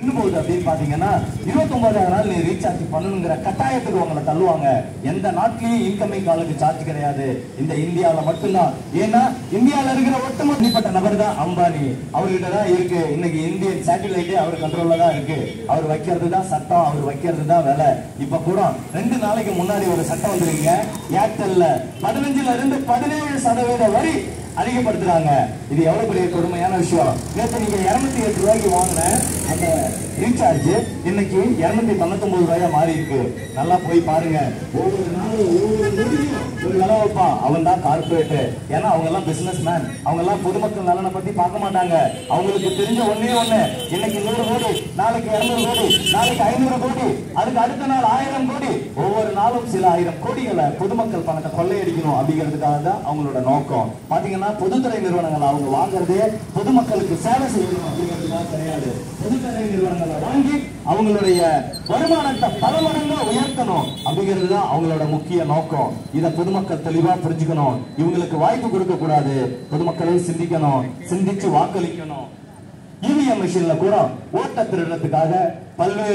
இன்னும் போகுது அப்படின்னு பாத்தீங்கன்னா இருபத்தொன்பதாயிரம் நாள் நீ ரீசார்ஜ் பண்ணணுங்கிற கட்டாயத்துக்கு உங்களை தள்ளுவாங்க எந்த நாட்டிலையும் இன்கமிங் காலுக்கு சார்ஜ் கிடையாது இந்த இந்தியாவுல மட்டும்தான் ஏன்னா இந்தியால இருக்கிற ஒட்டுமொத்தப்பட்ட நபர் தான் அம்பானி அவர்கிட்ட தான் இருக்கு இன்னைக்கு இந்தியன் சேட்டலைட்டே அவர் கண்ட்ரோல்ல தான் இருக்கு அவர் வைக்கிறது தான் சட்டம் அவர் வைக்கிறது தான் வேலை இப்ப கூட ரெண்டு நாளைக்கு முன்னாடி ஒரு சட்டம் வந்திருக்கீங்க ஏர்டெல்ல பதினஞ்சுல இருந்து பதினேழு சதவீத வரி அதிகப்படுத்துறாங்க இது எவ்வளவு பெரிய கொடுமையான விஷயம் நேற்று நீங்க இருநூத்தி எட்டு ரூபாய்க்கு வாங்கின அந்த ரீசார்ஜ் இன்னைக்கு இருநூத்தி தொண்ணூத்தி ரூபாயா மாறி இருக்கு நல்லா போய் பாருங்க ஒவ்வொரு நாளும் ஒவ்வொரு நொடியும் ஒரு விலை வைப்பான் அவன் தான் கார்பரேட் ஏன்னா அவங்க எல்லாம் பிசினஸ் மேன் அவங்க எல்லாம் பொதுமக்கள் நலனை பத்தி பார்க்க மாட்டாங்க அவங்களுக்கு தெரிஞ்ச ஒண்ணே ஒண்ணு இன்னைக்கு நூறு கோடி நாளைக்கு இருநூறு கோடி நாளைக்கு ஐநூறு கோடி அதுக்கு அடுத்த நாள் ஆயிரம் கோடி ஒவ்வொரு நாளும் சில ஆயிரம் கோடிகளை பொதுமக்கள் பணத்தை கொள்ளையடிக்கணும் அப்படிங்கிறதுக்காக தான் அவங்களோட நோக்கம் பாத்தீங்கன்னா பொதுத்துறை நிறுவனங்கள் அவங்க வாங்குறதே பொதுமக்களுக்கு சேவை செய்யணும் அப்படிங்கிறதுக்காக கிடையாது பொதுத்துறை நிறுவனங்களை வாங்கி அவங்களுடைய வருமானத்தை பல மடங்கா உயர்த்தணும் அப்படிங்கிறது தான் அவங்களோட முக்கிய நோக்கம் இத பொதுமக்கள் தெளிவா புரிஞ்சுக்கணும் இவங்களுக்கு வாய்ப்பு கொடுக்க கூடாது பொதுமக்களே சிந்திக்கணும் சிந்திச்சு வாக்களிக்கணும் இவிஎம் மிஷின்ல கூட ஓட்ட திருடத்துக்காக பல்வேறு